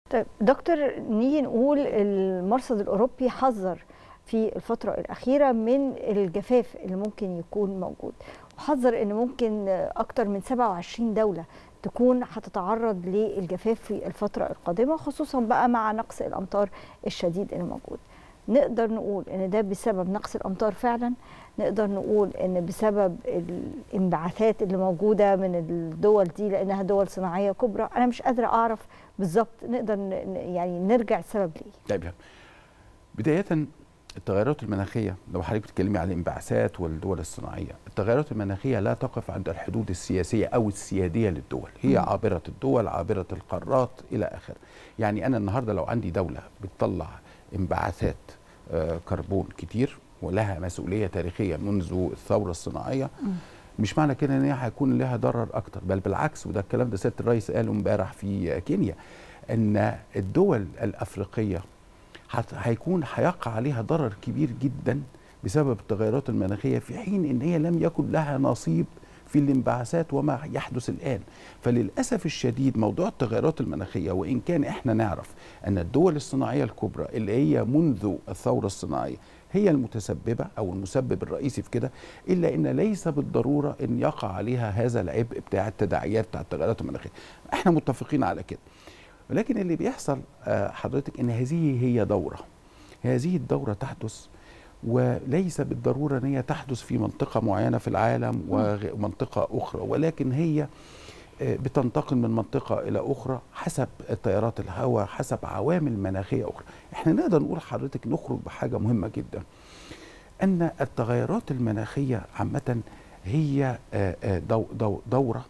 طيب دكتور نيجي نقول المرصد الاوروبي حذر في الفتره الاخيره من الجفاف اللي ممكن يكون موجود وحذر ان ممكن اكتر من 27 دوله تكون هتتعرض للجفاف في الفتره القادمه خصوصا بقى مع نقص الامطار الشديد اللي موجود نقدر نقول ان ده بسبب نقص الامطار فعلا نقدر نقول ان بسبب الانبعاثات اللي موجوده من الدول دي لانها دول صناعيه كبرى انا مش قادره اعرف بالظبط نقدر يعني نرجع السبب ليه طيب بدايه التغيرات المناخيه لو حضرتك بتتكلمي على الانبعاثات والدول الصناعيه التغيرات المناخيه لا تقف عند الحدود السياسيه او السياديه للدول هي م. عابره الدول عابره القارات الى اخره يعني انا النهارده لو عندي دوله بتطلع انبعاثات كربون كتير ولها مسؤوليه تاريخيه منذ الثوره الصناعيه م. مش معنى كده ان هي هيكون لها ضرر اكتر بل بالعكس وده الكلام ده سياده الرئيس قاله امبارح في كينيا ان الدول الافريقيه هيكون هيقع عليها ضرر كبير جدا بسبب التغيرات المناخيه في حين ان هي لم يكن لها نصيب في الانبعاثات وما يحدث الان فللاسف الشديد موضوع التغيرات المناخيه وان كان احنا نعرف ان الدول الصناعيه الكبرى اللي هي منذ الثوره الصناعيه هي المتسببه او المسبب الرئيسي في كده الا ان ليس بالضروره ان يقع عليها هذا العبء بتاع التداعيات بتاع التغيرات المناخيه احنا متفقين على كده ولكن اللي بيحصل حضرتك ان هذه هي دوره هذه الدوره تحدث وليس بالضروره ان هي تحدث في منطقه معينه في العالم ومنطقه اخرى ولكن هي بتنتقل من منطقه الى اخرى حسب تيارات الهواء حسب عوامل مناخيه اخرى احنا نقدر نقول حضرتك نخرج بحاجه مهمه جدا ان التغيرات المناخيه عامه هي دو دو دوره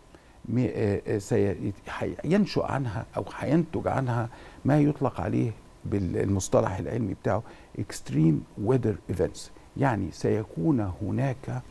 سينشأ عنها أو هينتج عنها ما يطلق عليه بالمصطلح العلمي بتاعه extreme weather events يعني سيكون هناك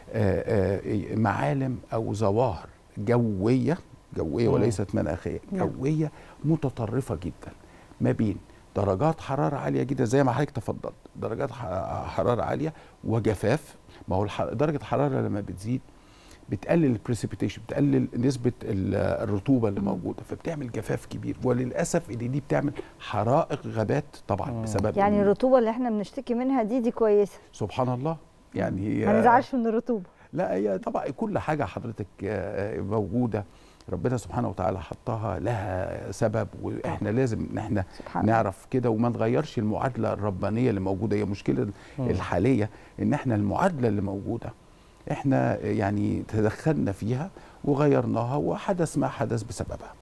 معالم أو ظواهر جوية جوية وليست مناخية جوية متطرفة جدا ما بين درجات حرارة عالية جدا زي ما حضرتك تفضلت درجات حرارة عالية وجفاف ما هو درجة الحرارة لما بتزيد بتقلل البريسيبيتيشن بتقلل نسبه الرطوبه اللي موجوده فبتعمل جفاف كبير وللاسف ان دي بتعمل حرائق غابات طبعا مم. بسبب يعني الرطوبه اللي احنا بنشتكي منها دي دي كويسه سبحان الله يعني هي ما نزعلش من الرطوبه لا هي طبعا كل حاجه حضرتك موجوده ربنا سبحانه وتعالى حطها لها سبب واحنا لازم ان احنا نعرف كده وما نغيرش المعادله الربانيه اللي موجوده هي مشكله الحاليه ان احنا المعادله اللي موجوده احنا يعني تدخلنا فيها وغيرناها وحدث ما حدث بسببها